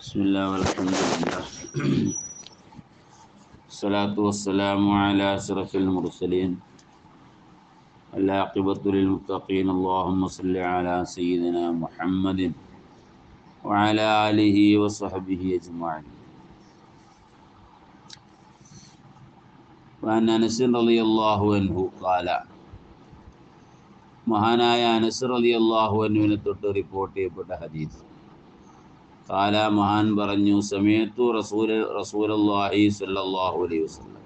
بسم الله والحمد لله الصلاة والسلام على أشرف المرسلين العاقبة للمتقين اللهم صل على سيدنا محمد وعلى آله وصحبه أجمعين وعن أنس رضي الله عنه قال മഹാനായ അനസ് റലി അള്ളാഹു അനുവിനെ തൊട്ട് റിപ്പോർട്ട് ചെയ്യപ്പെട്ട ഹദീസ് കാല മഹാൻ പറഞ്ഞു സമയത്തു റസൂൽ റസൂലല്ലാഹി സല്ലല്ലാഹു അലൈഹി വസല്ലം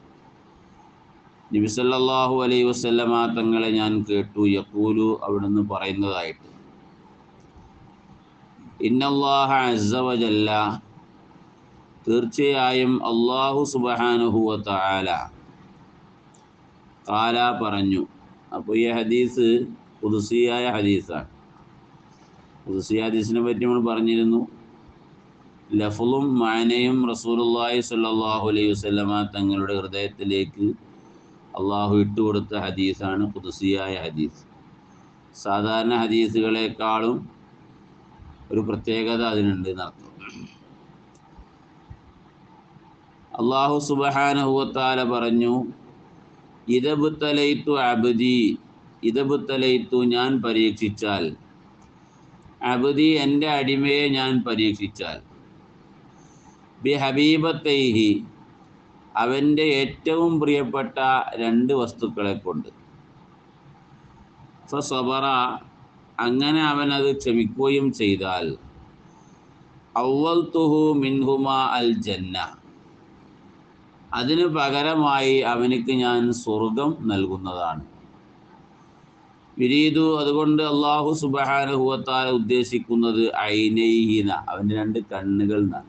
നബി സല്ലല്ലാഹു അലൈഹി വസല്ലമ തങ്ങളെ ഞാൻ കേട്ടു യഖൂലു അവിടുന്ന് പറയുന്നതായിട്ട് ഇന്നല്ലാഹ അസ്സ വജല്ല തീർച്ചയായും അള്ളാഹു സുബ്ഹാനഹു വ തആല കാല പറഞ്ഞു അപ്പോൾ ഈ ഹദീസ് പുതുസിയായ ഹദീസാണ് പുതുസിയ ഹദീസിനെ പറ്റി നമ്മൾ പറഞ്ഞിരുന്നു ലഫുളും മാനയും റസൂലുള്ളാഹി സ്വല്ലല്ലാഹു അലൈഹി വസല്ലമ തങ്ങളുടെ ഹൃദയത്തിലേക്ക് അള്ളാഹു ഇട്ടുകൊടുത്ത ഹദീസാണ് പുതുസിയായ ഹദീസ് സാധാരണ ഹദീസുകളെക്കാളും ഒരു പ്രത്യേകത അതിനുണ്ട് എന്നർത്ഥം അള്ളാഹു സുബഹാനഹുവത്താല പറഞ്ഞു ഇതബുത്തലൈത്തു അബദി ഇതബുത്തലൈത്തു ഞാൻ പരീക്ഷിച്ചാൽ അബദി എൻ്റെ അടിമയെ ഞാൻ പരീക്ഷിച്ചാൽ ബി ഹബീബത്തൈഹി അവൻ്റെ ഏറ്റവും പ്രിയപ്പെട്ട രണ്ട് വസ്തുക്കളെ കൊണ്ട് ഫസബറ അങ്ങനെ അവൻ അത് ക്ഷമിക്കുകയും ചെയ്താൽ അവൽ തുഹു മിൻഹുമ അൽ ജന്ന അതിന് പകരമായി അവനിക്ക് ഞാൻ സ്വർഗം നൽകുന്നതാണ് വിരീതു അതുകൊണ്ട് അള്ളാഹു സുബഹാനുഹുവത്താല ഉദ്ദേശിക്കുന്നത് ഐനൈഹീന അവൻ്റെ രണ്ട് കണ്ണുകൾ എന്നാണ്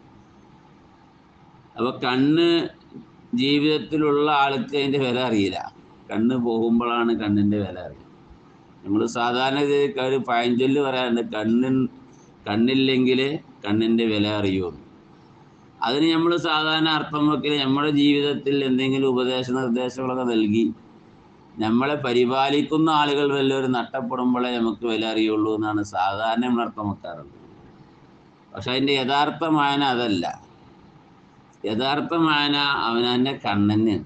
അപ്പൊ കണ്ണ് ജീവിതത്തിലുള്ള ആൾക്ക് അതിൻ്റെ വില അറിയില്ല കണ്ണ് പോകുമ്പോഴാണ് കണ്ണിൻ്റെ വില അറിയുക നമ്മൾ സാധാരണ ഒരു പഴഞ്ചൊല്ല് പറയാറുണ്ട് കണ്ണിൻ കണ്ണില്ലെങ്കിൽ കണ്ണിൻ്റെ വില അറിയുള്ളൂ അതിന് നമ്മൾ സാധാരണ അർത്ഥം വെക്കൽ നമ്മുടെ ജീവിതത്തിൽ എന്തെങ്കിലും ഉപദേശ നിർദ്ദേശങ്ങളൊക്കെ നൽകി നമ്മളെ പരിപാലിക്കുന്ന ആളുകൾ വല്ലവരും നഷ്ടപ്പെടുമ്പോഴേ നമുക്ക് വില അറിയുള്ളൂ എന്നാണ് സാധാരണ നമ്മൾ അർത്ഥം വെക്കാറുള്ളത് പക്ഷെ അതിൻ്റെ യഥാർത്ഥ മായന അതല്ല യഥാർത്ഥ മായന അവനവൻ്റെ കണ്ണന്നെയാണ്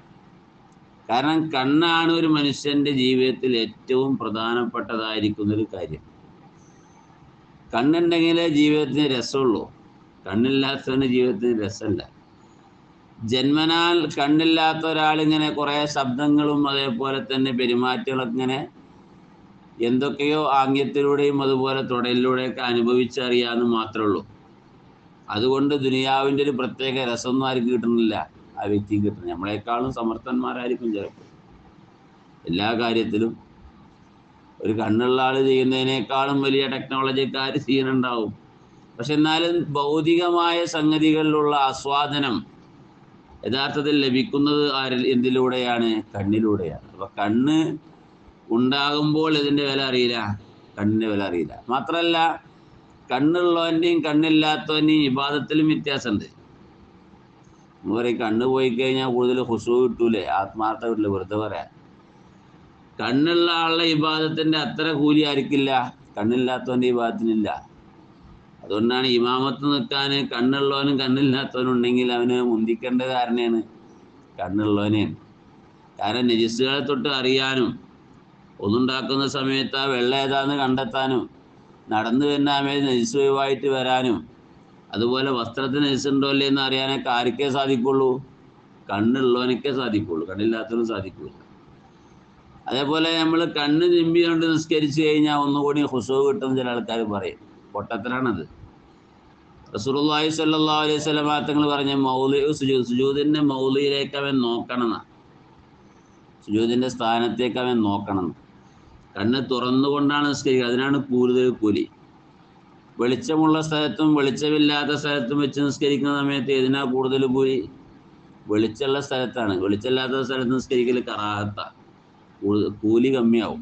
കാരണം കണ്ണാണ് ഒരു മനുഷ്യൻ്റെ ജീവിതത്തിൽ ഏറ്റവും പ്രധാനപ്പെട്ടതായിരിക്കുന്ന ഒരു കാര്യം കണ്ണുണ്ടെങ്കിലേ ജീവിതത്തിന് രസമുള്ളൂ കണ്ണില്ലാത്തവന് ജീവിതത്തിന് രസമല്ല ജന്മനാൽ കണ്ണില്ലാത്ത ഒരാളിങ്ങനെ കുറേ ശബ്ദങ്ങളും അതേപോലെ തന്നെ പെരുമാറ്റങ്ങളൊക്കെ ഇങ്ങനെ എന്തൊക്കെയോ ആംഗ്യത്തിലൂടെയും അതുപോലെ തുടയിലൂടെയൊക്കെ അനുഭവിച്ചറിയാമെന്ന് മാത്രമേ ഉള്ളൂ അതുകൊണ്ട് ദുനിയാവിൻ്റെ ഒരു പ്രത്യേക രസമൊന്നും ആർക്കും കിട്ടുന്നില്ല ആ വ്യക്തിക്ക് കിട്ടുന്നത് നമ്മളെക്കാളും സമർത്ഥന്മാരായിരിക്കും ചിലപ്പോൾ എല്ലാ കാര്യത്തിലും ഒരു കണ്ണുള്ള ആൾ ചെയ്യുന്നതിനേക്കാളും വലിയ ടെക്നോളജിക്കാർ ചെയ്യുന്നുണ്ടാവും പക്ഷെ എന്നാലും ഭൗതികമായ സംഗതികളിലുള്ള ആസ്വാദനം യഥാർത്ഥത്തിൽ ലഭിക്കുന്നത് ആരിൽ എന്തിലൂടെയാണ് കണ്ണിലൂടെയാണ് അപ്പൊ കണ്ണ് ഉണ്ടാകുമ്പോൾ ഇതിൻ്റെ വില അറിയില്ല കണ്ണിൻ്റെ വില അറിയില്ല മാത്രമല്ല കണ്ണുള്ളവൻ്റെയും കണ്ണില്ലാത്തവൻ്റെയും വിവാദത്തിലും വ്യത്യാസമുണ്ട് നമ്മൾ പറയും കണ്ണ് പോയി കഴിഞ്ഞാൽ കൂടുതൽ ഹുസു കിട്ടൂലേ ആത്മാർത്ഥ കിട്ടില്ല വെറുതെ പറയാം കണ്ണുള്ള ആളുടെ വിവാദത്തിൻ്റെ അത്ര കൂലി ആയിരിക്കില്ല കണ്ണില്ലാത്തവൻ്റെ വിവാദത്തിനില്ല അതുകൊണ്ടാണ് ഇമാമത്ത് നിൽക്കാൻ കണ്ണുള്ളവനും കണ്ണില്ലാത്തവനും ഉണ്ടെങ്കിൽ അവന് മുന്തിക്കേണ്ട കാരണമാണ് കണ്ണുള്ളവനെയാണ് കാരണം നജിസുകളെ തൊട്ട് അറിയാനും ഒന്നുണ്ടാക്കുന്ന സമയത്ത് ആ വെള്ളം ഏതാന്ന് കണ്ടെത്താനും നടന്നു വരുന്ന സമയത്ത് നജിസ് ഒഴിവായിട്ട് വരാനും അതുപോലെ വസ്ത്രത്തിന് നജിസുണ്ടോ അല്ലേ എന്ന് അറിയാനൊക്കെ ആർക്കേ സാധിക്കുള്ളൂ കണ്ണുള്ളവനൊക്കെ സാധിക്കുള്ളൂ കണ്ണില്ലാത്തവനും സാധിക്കുള്ളൂ അതേപോലെ നമ്മൾ കണ്ണ് തിമ്പി കൊണ്ട് നിസ്കരിച്ചു കഴിഞ്ഞാൽ ഒന്നുകൂടി ഹുസു കിട്ടും ചില ആൾക്കാർ പറയും പൊട്ടത്തരാണത് റസൂലുള്ളാഹി സ്വല്ലല്ലാഹു അലൈഹി വസല്ലം തങ്ങൾ പറഞ്ഞ മൗലി സുജൂദ് സുജൂദിന്റെ മൗലിയിലേക്ക് അവൻ നോക്കണം സുജൂദിന്റെ സ്ഥാനത്തേക്ക് അവൻ നോക്കണം കണ്ണ് തുറന്നുകൊണ്ടാണ് നിസ്കരിക്കുക അതിനാണ് കൂടുതൽ കൂലി വെളിച്ചമുള്ള സ്ഥലത്തും വെളിച്ചമില്ലാത്ത സ്ഥലത്തും വെച്ച് നിസ്കരിക്കുന്ന സമയത്ത് ഏതിനാ കൂടുതൽ കൂലി വെളിച്ചമുള്ള സ്ഥലത്താണ് വെളിച്ചമില്ലാത്ത സ്ഥലത്ത് നിസ്കരിക്കൽ കറാഹത്ത കൂലി കമ്മിയാവും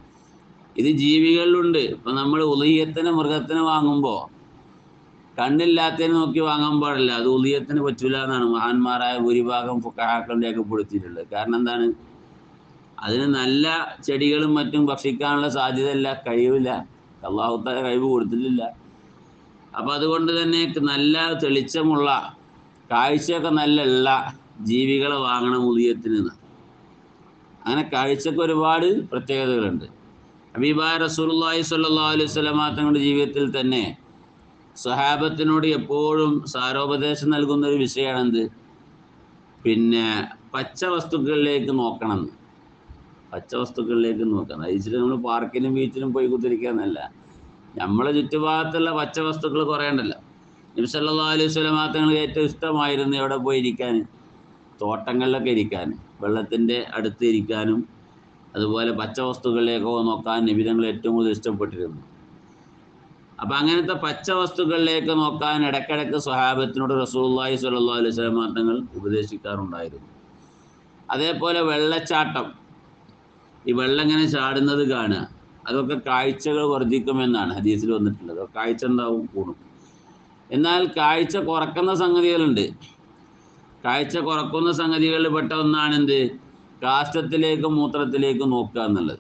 ഇത് ജീവികളിലുണ്ട് ഇപ്പൊ നമ്മൾ ഉദയത്തിന് മൃഗത്തിന് വാങ്ങുമ്പോൾ കണ്ണില്ലാത്തതിന് നോക്കി വാങ്ങാൻ പാടില്ല അത് ഉദയത്തിന് പറ്റൂല എന്നാണ് മഹാന്മാരായ ഭൂരിഭാഗം ഫുക്കാക്കൾ രേഖപ്പെടുത്തിയിട്ടുള്ളത് കാരണം എന്താണ് അതിന് നല്ല ചെടികളും മറ്റും ഭക്ഷിക്കാനുള്ള സാധ്യതയില്ല കഴിവില്ല അള്ളാഹുത്താല കഴിവ് കൊടുത്തിട്ടില്ല അപ്പം അതുകൊണ്ട് തന്നെ നല്ല തെളിച്ചമുള്ള കാഴ്ചയൊക്കെ നല്ല ഉള്ള ജീവികളെ വാങ്ങണം ഉദയത്തിന് നിന്ന് അങ്ങനെ കാഴ്ചക്ക് ഒരുപാട് പ്രത്യേകതകളുണ്ട് ഹബീബായ റസൂലുള്ളാഹി സ്വല്ലല്ലാഹു അലൈഹി വസല്ലമ തങ്ങളുടെ ജീവിതത്തിൽ തന്നെ സ്വഹാബത്തിനോട് എപ്പോഴും സാരോപദേശം നൽകുന്ന ഒരു വിഷയമാണെന്ത് പിന്നെ പച്ച വസ്തുക്കളിലേക്ക് നോക്കണം എന്ന്. പച്ച വസ്തുക്കളിലേക്ക് നോക്കണം അതിച്ചിട്ട് നമ്മൾ പാർക്കിലും ബീച്ചിലും പോയി കുത്തിരിക്കാന്നല്ല നമ്മളെ ചുറ്റുഭാഗത്തുള്ള പച്ച വസ്തുക്കൾ കുറേ ഉണ്ടല്ലോ നബി സല്ലല്ലാഹു അലൈഹി വസല്ലമ തങ്ങൾ ഏറ്റവും ഇഷ്ടമായിരുന്നു എവിടെ പോയി ഇരിക്കാൻ തോട്ടങ്ങളിലൊക്കെ ഇരിക്കാൻ വെള്ളത്തിൻ്റെ അടുത്ത് ഇരിക്കാനും അതുപോലെ പച്ച വസ്തുക്കളിലേക്കോ നോക്കാൻ നിബിധങ്ങൾ ഏറ്റവും കൂടുതൽ ഇഷ്ടപ്പെട്ടിരുന്നു അപ്പം അങ്ങനത്തെ പച്ച വസ്തുക്കളിലേക്ക് നോക്കാൻ ഇടയ്ക്കിടയ്ക്ക് സ്വഹാബത്തിനോട് റസൂലുള്ളാഹി സ്വല്ലല്ലാഹു അലൈഹി വസല്ലം തങ്ങൾ ഉപദേശിക്കാറുണ്ടായിരുന്നു അതേപോലെ വെള്ളച്ചാട്ടം ഈ വെള്ളം ഇങ്ങനെ ചാടുന്നത് കാണുക അതൊക്കെ കാഴ്ചകൾ വർദ്ധിക്കുമെന്നാണ് ഹദീസിൽ വന്നിട്ടുള്ളത് അപ്പോൾ കാഴ്ച എന്താവും കൂടും എന്നാൽ കാഴ്ച കുറക്കുന്ന സംഗതികളുണ്ട് കാഴ്ച കുറക്കുന്ന സംഗതികളിൽ പെട്ട ഒന്നാണ് എന്ത് കാഷ്ടത്തിലേക്കും മൂത്രത്തിലേക്കും നോക്കുക എന്നുള്ളത്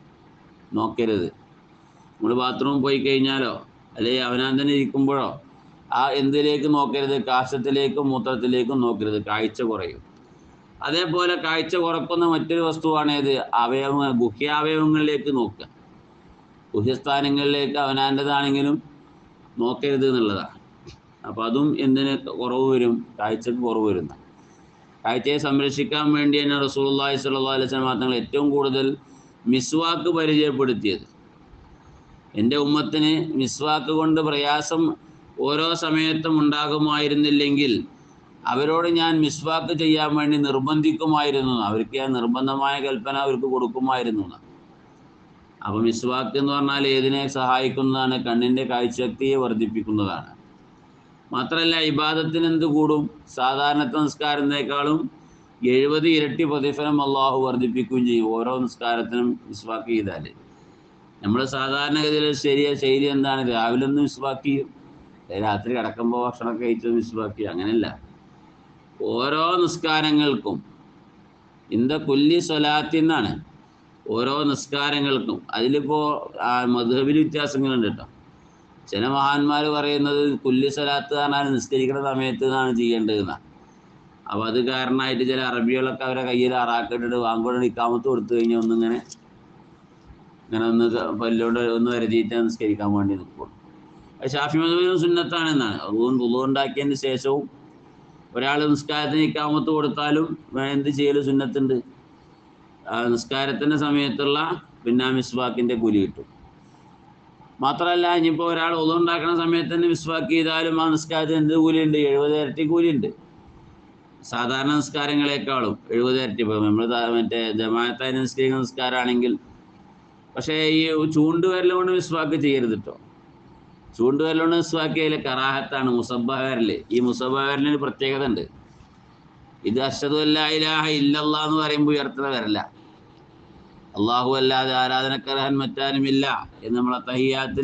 നോക്കരുത് നമ്മൾ ബാത്റൂമിൽ പോയി കഴിഞ്ഞാലോ അല്ലെങ്കിൽ അവനാൻ തന്നെ ഇരിക്കുമ്പോഴോ ആ എന്തിലേക്ക് നോക്കരുത് കാഷ്ടത്തിലേക്കും മൂത്രത്തിലേക്കും നോക്കരുത് കാഴ്ച കുറയും അതേപോലെ കാഴ്ച കുറക്കുന്ന മറ്റൊരു വസ്തുവാണ് ഏത് അവയവ ഗുഹ്യാവയവങ്ങളിലേക്ക് നോക്കുക ഗുഹ്യസ്ഥാനങ്ങളിലേക്ക് അവനാൻ്റെതാണെങ്കിലും നോക്കരുത് എന്നുള്ളതാണ് അപ്പോൾ അതും എന്തിന് കുറവ് വരും കാഴ്ചക്ക് കുറവ് വരുന്ന കാഴ്ചയെ സംരക്ഷിക്കാൻ വേണ്ടി തന്നെ റസൂലുള്ളാഹി സ്വല്ലല്ലാഹു അലൈഹി വസല്ലം തങ്ങൾ ഏറ്റവും കൂടുതൽ മിസ്വാക്ക് പരിചയപ്പെടുത്തിയത് എൻ്റെ ഉമ്മത്തിന് മിസ്വാക്ക് കൊണ്ട് പ്രയാസം ഓരോ സമയത്തും ഉണ്ടാകുമായിരുന്നില്ലെങ്കിൽ അവരോട് ഞാൻ മിസ്വാക്ക് ചെയ്യാൻ വേണ്ടി നിർബന്ധിക്കുമായിരുന്നു അവർക്ക് ഞാൻ നിർബന്ധമായ കൽപ്പന അവർക്ക് കൊടുക്കുമായിരുന്നു എന്ന്. അപ്പോൾ മിസ്വാക്ക് എന്ന് പറഞ്ഞാൽ ഏതിനെ സഹായിക്കുന്നതാണ് കണ്ണിൻ്റെ കാഴ്ചശക്തിയെ വർദ്ധിപ്പിക്കുന്നതാണ് മാത്രമല്ല ഇബാദത്തിന് എന്ത് കൂടും സാധാരണത്തെ നിസ്കാരത്തിനേക്കാളും എഴുപത് ഇരട്ടി പ്രതിഫലം അള്ളാഹു വർദ്ധിപ്പിക്കുകയും ചെയ്യും ഓരോ നിസ്കാരത്തിനും മിസ്വാക്ക് ചെയ്താൽ നമ്മൾ സാധാരണഗതിയിൽ ശരിയ ശൈലി എന്താണ് രാവിലെ ഒന്ന് മിസ്വാക്ക് ചെയ്യും രാത്രി കിടക്കുമ്പോൾ ഭക്ഷണമൊക്കെ കഴിച്ച് മിസ്വാക്ക് ചെയ്യും അങ്ങനെയല്ല ഓരോ നിസ്കാരങ്ങൾക്കും ഇന്ത കുല്ലി സ്വലാത്തി എന്നാണ് ഓരോ നിസ്കാരങ്ങൾക്കും അതിലിപ്പോൾ മധുഹബിൽ വ്യത്യാസങ്ങളുണ്ട് കേട്ടോ ചില മഹാന്മാർ പറയുന്നത് കുല്ലി സ്വലാത്ത് പറഞ്ഞാൽ നിസ്കരിക്കുന്ന സമയത്ത് നിന്നാണ് ചെയ്യേണ്ടതെന്നാണ് അപ്പോൾ അത് കാരണമായിട്ട് ചില അറബികളൊക്കെ അവരെ കയ്യിൽ അറാക്കിട്ടിട്ട് വാങ്ങോട് ഇക്കാമത്ത് കൊടുത്തു കഴിഞ്ഞാൽ ഒന്നിങ്ങനെ ഇങ്ങനെ ഒന്ന് ക- പല്ലോണ്ട് ഒന്ന് വരതിയിട്ട് നിസ്കരിക്കാൻ വേണ്ടി നിൽക്കും അത് ഷാഫി മധുവിനും സുന്നത്താണെന്നാണ് അതുകൊണ്ട് ഉള്ളുണ്ടാക്കിയതിന് ശേഷവും ഒരാൾ നിസ്കാരത്തിന് ഇക്കാമത്ത് കൊടുത്താലും വേ- എന്ത് ചെയ്യൽ സുന്നത്തുണ്ട് ആ നിസ്കാരത്തിൻ്റെ സമയത്തുള്ള പിന്നെ ആ മിസ്വാക്കിൻ്റെ കൂലി കിട്ടും മാത്രമല്ല ഇനിയിപ്പോൾ ഒരാൾ ഒതുണ്ടാക്കുന്ന സമയത്ത് തന്നെ മിസ്വാക്ക് ചെയ്താലും ആ നിസ്കാരത്തിന് എന്ത് കൂലിയുണ്ട് എഴുപത് ഇരട്ടി കൂലിയുണ്ട് സാധാരണ നിസ്കാരങ്ങളെക്കാളും എഴുപത് ഇരട്ടി ഇപ്പോൾ നമ്മൾ മറ്റേ ജമാഅത്തായി നിസ്കരിക്കുന്ന നിസ്കാരമാണെങ്കിൽ പക്ഷേ ഈ ചൂണ്ടുവരൽ കൊണ്ട് മിസ്വാക്ക് ചെയ്യരുത് കേട്ടോ ചൂണ്ടുവരൽ കൊണ്ട് മിസ്വാക്ക് ചെയ്യൽ കറാഹത്താണ് മുസബ്ബ വരൽ ഈ മുസബ്ബ വരലിന് പ്രത്യേകത ഉണ്ട് ഇത് അഷദു അല്ലാ ഇലാഹ ഇല്ലല്ലാ എന്ന് പറയുമ്പോൾ ഉയർത്തുന്ന വരല്ല അള്ളാഹു അല്ലാതെ ആരാധനക്കർഹൻ മറ്റാരുമില്ല എന്ന് നമ്മളെ തഹിയാത്തിൽ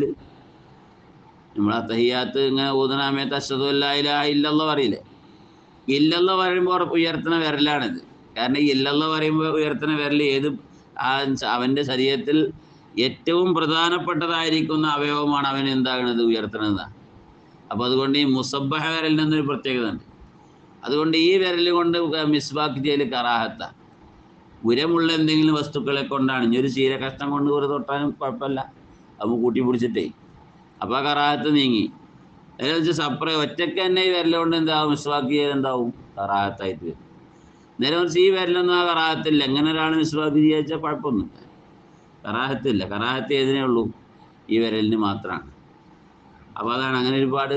നമ്മളെ തഹിയാത്ത് ഇങ്ങനെ ഊതുന്ന സമയത്ത് അഷദു അല്ലാ ഇലാഹ ഇല്ലല്ല പറയില്ലേ ഇല്ലല്ല പറയുമ്പോൾ ഉയർത്തുന്ന വിരലാണിത് കാരണം ഈ ഇല്ലല്ല പറയുമ്പോൾ ഉയർത്തുന്ന വിരൽ ഏത് ആ അവൻ്റെ ശരീരത്തിൽ ഏറ്റവും പ്രധാനപ്പെട്ടതായിരിക്കുന്ന അവയവമാണ് അവൻ എന്താകുന്നത് ഉയർത്തുന്നത് അപ്പോൾ അതുകൊണ്ട് ഈ മുസബ്ബഹ വിരലിൽ നിന്നൊരു പ്രത്യേകത ഉണ്ട് അതുകൊണ്ട് ഈ വിരൽ കൊണ്ട് മിസ്വാക്ക് ചെയ്യൽ കറാഹത്ത ഉരമുള്ള എന്തെങ്കിലും വസ്തുക്കളെ കൊണ്ടാണ് ഇനി ഒരു ശീല കഷ്ണം കൊണ്ട് ഒരു തൊട്ടാലും കുഴപ്പമില്ല അത് കൂട്ടി പിടിച്ചിട്ടേ അപ്പോൾ ആ കറാഹത്ത് നീങ്ങി അതിനെ വെച്ച് സപ്ര ഒറ്റയ്ക്ക് തന്നെ ഈ വിരൽ കൊണ്ട് എന്താവും മിസ്വാക്ക് ചെയ്യൽ എന്താവും കറാഹത്തായിട്ട് വരും നേരെ മറിച്ച് ഈ വിരലൊന്നും ആ കറാഹത്തില്ല എങ്ങനെ ഒരാൾ മിസ്വാക്ക് ചെയ്യുക വെച്ചാൽ കുഴപ്പമൊന്നുമില്ല കറാഹത്തില്ല കറാഹത്ത് ഏതിനേ ഉള്ളൂ ഈ വിരലിന് മാത്രമാണ് അപ്പോൾ അതാണ് അങ്ങനെ ഒരുപാട്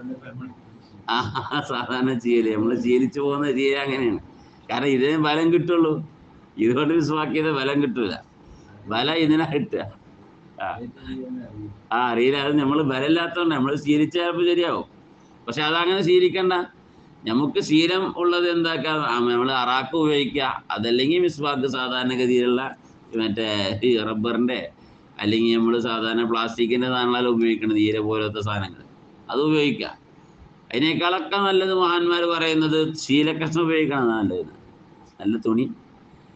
ആ സാധാരണ ചെയ്യല് നമ്മൾ ശീലിച്ചു പോകുന്ന ചെയ്യൽ അങ്ങനെയാണ് കാരണം ഇതിന് ബലം കിട്ടുള്ളൂ ഇതുകൊണ്ട് വിശ്വാക്കിയത് ബലം കിട്ടൂല ബലം ഇതിനാ കിട്ടുക ആ ആ അറിയില്ല അത് നമ്മൾ ബലമില്ലാത്തതുകൊണ്ട് നമ്മൾ ശീലിച്ച ചിലപ്പോൾ ശരിയാവും പക്ഷെ അതങ്ങനെ ശീലിക്കണ്ട നമുക്ക് ശീലം ഉള്ളത് എന്താക്കാം നമ്മൾ അറാക്ക് ഉപയോഗിക്കുക അതല്ലെങ്കിൽ മിസ്വാക്ക് സാധാരണഗതിയിലുള്ള മറ്റേ ഈ റബ്ബറിൻ്റെ അല്ലെങ്കിൽ നമ്മൾ സാധാരണ പ്ലാസ്റ്റിക്കിൻ്റെ സാധനങ്ങളെല്ലാം ഉപയോഗിക്കുന്നത് ഈര പോലത്തെ സാധനങ്ങൾ അത് ഉപയോഗിക്കുക അതിനേക്കാളൊക്കെ നല്ലത് മഹാന്മാർ പറയുന്നത് ശീലക്കഷ്ണം ഉപയോഗിക്കണം നല്ലത് നല്ല തുണി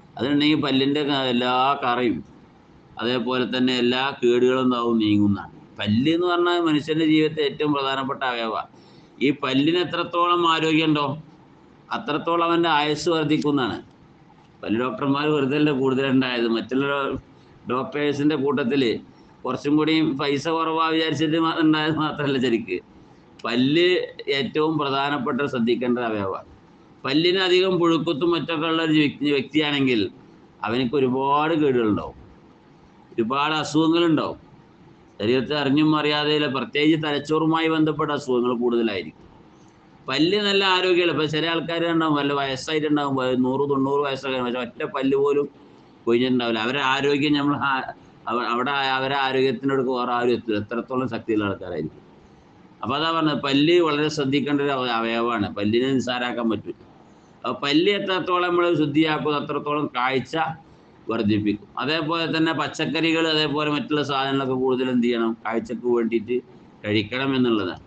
അതുണ്ടെങ്കിൽ പല്ലിൻ്റെ ക- എല്ലാ കറയും അതേപോലെ തന്നെ എല്ലാ കേടുകളും എന്താവും നീങ്ങുന്നതാണ് പല്ല് എന്ന് പറഞ്ഞാൽ മനുഷ്യന്റെ ജീവിതത്തിൽ ഏറ്റവും പ്രധാനപ്പെട്ട അവയവ ഈ പല്ലിന് എത്രത്തോളം ആരോഗ്യമുണ്ടോ അത്രത്തോളം അവന്റെ ആയുസ് വർദ്ധിക്കുന്നതാണ് പല്ല് ഡോക്ടർമാർ വെറുതെ അല്ല കൂടുതലുണ്ടായത് മറ്റുള്ള ഡോക്ടേഴ്സിന്റെ കൂട്ടത്തിൽ കുറച്ചും കൂടി പൈസ കുറവാ വിചാരിച്ചിട്ട് മാ- ഉണ്ടായത് മാത്രമല്ല ശരിക്ക് പല്ല് ഏറ്റവും പ്രധാനപ്പെട്ട ശ്രദ്ധിക്കേണ്ട അവയവ പല്ലിന് അധികം പുഴുക്കുത്തും മറ്റൊക്കെ ഉള്ള ഒരു വ്യക്തി വ്യക്തിയാണെങ്കിൽ അവനക്ക് ഒരുപാട് കേടുകളുണ്ടാവും ഒരുപാട് അസുഖങ്ങളുണ്ടാവും ശരീരത്തെ അറിഞ്ഞും അറിയാതെ പ്രത്യേകിച്ച് തലച്ചോറുമായി ബന്ധപ്പെട്ട അസുഖങ്ങൾ കൂടുതലായിരിക്കും പല്ല് നല്ല ആരോഗ്യമുള്ള ഇപ്പൊ ചില ആൾക്കാർ ഉണ്ടാവും വല്ല വയസ്സായിട്ടുണ്ടാവും പ- നൂറ് തൊണ്ണൂറ് വയസ്സൊക്കെ പക്ഷെ ഒറ്റ പല്ല് പോലും കൊഴിഞ്ഞിട്ടുണ്ടാവില്ല അവരുടെ ആരോഗ്യം നമ്മൾ അവിടെ അവരെ ആരോഗ്യത്തിനോട് വേറെ ആരും എത്തില്ല എത്രത്തോളം ശക്തിയുള്ള ആൾക്കാരായിരിക്കും അപ്പൊ അതാ പറഞ്ഞത് പല്ല് വളരെ ശ്രദ്ധിക്കേണ്ട ഒരു അവ- അവയവമാണ് പല്ലിനെ നിസ്സാരാക്കാൻ പറ്റില്ല അപ്പൊ പല്ല് എത്രത്തോളം നമ്മൾ ശുദ്ധിയാക്കും അത്രത്തോളം കാഴ്ച വർദ്ധിപ്പിക്കും അതേപോലെ തന്നെ പച്ചക്കറികൾ അതേപോലെ മറ്റുള്ള സാധനങ്ങളൊക്കെ കൂടുതൽ എന്ത് ചെയ്യണം കാഴ്ചക്ക് വേണ്ടിയിട്ട് കഴിക്കണം എന്നുള്ളതാണ്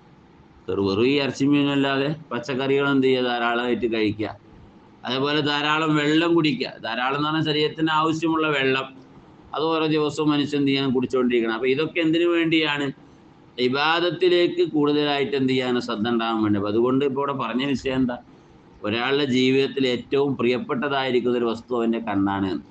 വെറു- വെറും ഈ ഇറച്ചി മീനല്ലാതെ പച്ചക്കറികൾ എന്ത് ചെയ്യുക ധാരാളമായിട്ട് കഴിക്കുക അതേപോലെ ധാരാളം വെള്ളം കുടിക്കുക ധാരാളം എന്ന് പറഞ്ഞാൽ ശരീരത്തിന് ആവശ്യമുള്ള വെള്ളം അത് ഓരോ ദിവസവും മനുഷ്യൻ എന്ത് ചെയ്യാൻ കുടിച്ചുകൊണ്ടിരിക്കണം അപ്പൊ ഇതൊക്കെ എന്തിനു വേണ്ടിയാണ് ഇബാദത്തിലേക്ക് കൂടുതലായിട്ട് എന്ത് ചെയ്യാൻ ശ്രദ്ധ ഉണ്ടാകാൻ വേണ്ടി അപ്പൊ അതുകൊണ്ട് ഇപ്പോൾ ഇവിടെ പറഞ്ഞ വിഷയം എന്താ ഒരാളുടെ ജീവിതത്തിൽ ഏറ്റവും പ്രിയപ്പെട്ടതായിരിക്കുന്ന ഒരു വസ്തു അവന്റെ കണ്ണാണ് എന്ന്.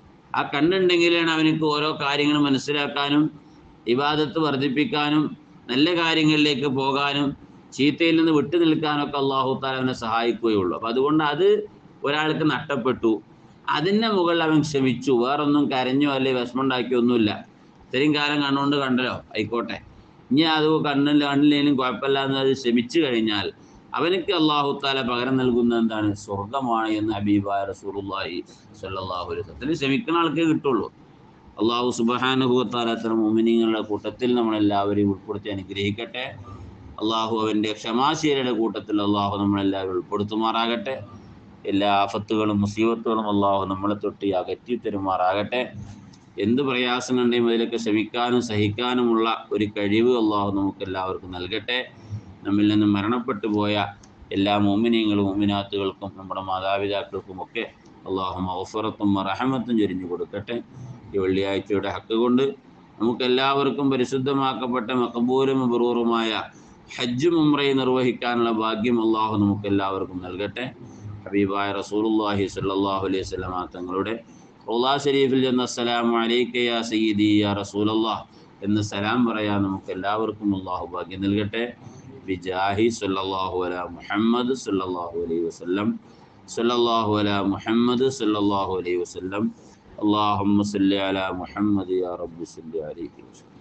ആ കണ്ണുണ്ടെങ്കിലാണ് അവനക്ക് ഓരോ കാര്യങ്ങൾ മനസ്സിലാക്കാനും ഇബാദത്ത് വർദ്ധിപ്പിക്കാനും നല്ല കാര്യങ്ങളിലേക്ക് പോകാനും ചീത്തയിൽ നിന്ന് വിട്ടു നിൽക്കാനൊക്കെ അള്ളാഹു താല അവനെ സഹായിക്കുകയുള്ളൂ അപ്പൊ അതുകൊണ്ട് അത് ഒരാൾക്ക് നഷ്ടപ്പെട്ടു അതിന്റെ മുകളിൽ അവൻ ക്ഷമിച്ചു വേറൊന്നും കരഞ്ഞോ അല്ലെ വിഷമമുണ്ടാക്കിയോ ഒന്നുമില്ല ഇത്രയും കാലം കണ്ണുകൊണ്ട് കണ്ടല്ലോ ആയിക്കോട്ടെ ഇനി അത് കണ്ണിൽ കണ്ണിലേലും കുഴപ്പമില്ല എന്ന് അത് ക്ഷമിച്ചു കഴിഞ്ഞാൽ അവനക്ക് അള്ളാഹു താല പകരം നൽകുന്ന എന്താണ് സ്വർഗമാണ് എന്ന് ഹബീബായ റസൂലുള്ളാഹി സ്വല്ലല്ലാഹു അലൈഹി വസല്ലം ക്ഷമിക്കുന്ന ആൾക്കേ കിട്ടുള്ളൂ അള്ളാഹു സുബഹാനുഭവത്താല അത്തരം മോമിനിങ്ങളുടെ കൂട്ടത്തിൽ നമ്മളെല്ലാവരെയും ഉൾപ്പെടുത്തി അനുഗ്രഹിക്കട്ടെ അള്ളാഹു അവൻ്റെ ക്ഷമാശീലയുടെ കൂട്ടത്തിൽ അള്ളാഹു നമ്മളെല്ലാവരും ഉൾപ്പെടുത്തുമാറാകട്ടെ എല്ലാ ആഫത്തുകളും മുസീബത്തുകളും അള്ളാഹു നമ്മളെ തൊട്ട് അകറ്റി തരുമാറാകട്ടെ എന്ത് പ്രയാസങ്ങളുണ്ടെയും അതിലൊക്കെ ക്ഷമിക്കാനും സഹിക്കാനുമുള്ള ഒരു കഴിവ് അള്ളാഹു നമുക്ക് എല്ലാവർക്കും നൽകട്ടെ നമ്മിൽ നിന്ന് മരണപ്പെട്ടു പോയ എല്ലാ മോമിനിയങ്ങളും മോമിനാത്തുകൾക്കും നമ്മുടെ മാതാപിതാക്കൾക്കും ഒക്കെ അള്ളാഹു മൗഫറത്തും റഹമത്തും ചൊരിഞ്ഞു കൊടുക്കട്ടെ ഈ വെള്ളിയാഴ്ചയുടെ ഹക്ക് കൊണ്ട് നമുക്ക് എല്ലാവർക്കും പരിശുദ്ധമാക്കപ്പെട്ട മക്കബൂലും ബറൂറുമായ ഹജ്ജും ഉംറയും നിർവഹിക്കാനുള്ള ഭാഗ്യം അള്ളാഹു നമുക്ക് എല്ലാവർക്കും നൽകട്ടെ ഹബീബായ റസൂലുള്ളാഹി സ്വല്ലല്ലാഹു അലൈഹി വസല്ലമ തങ്ങളുടെ റൗളാ ഷരീഫിൽ ചെന്ന അസ്സലാമു അലൈക യാ സയ്യിദി യാ റസൂലല്ലാഹ് എന്ന് സലാം പറയാൻ നമുക്ക് എല്ലാവർക്കും അള്ളാഹു ഭാഗ്യം നൽകട്ടെ ബിജാഹി സല്ലല്ലാഹു അലാ മുഹമ്മദ് സല്ലല്ലാഹു അലൈഹി വസല്ലം സല്ലല്ലാഹു അലാ മുഹമ്മദ് സല്ലല്ലാഹു അലൈഹി വസല്ലം اللهم صل على محمد يا رب صل عليه وسلم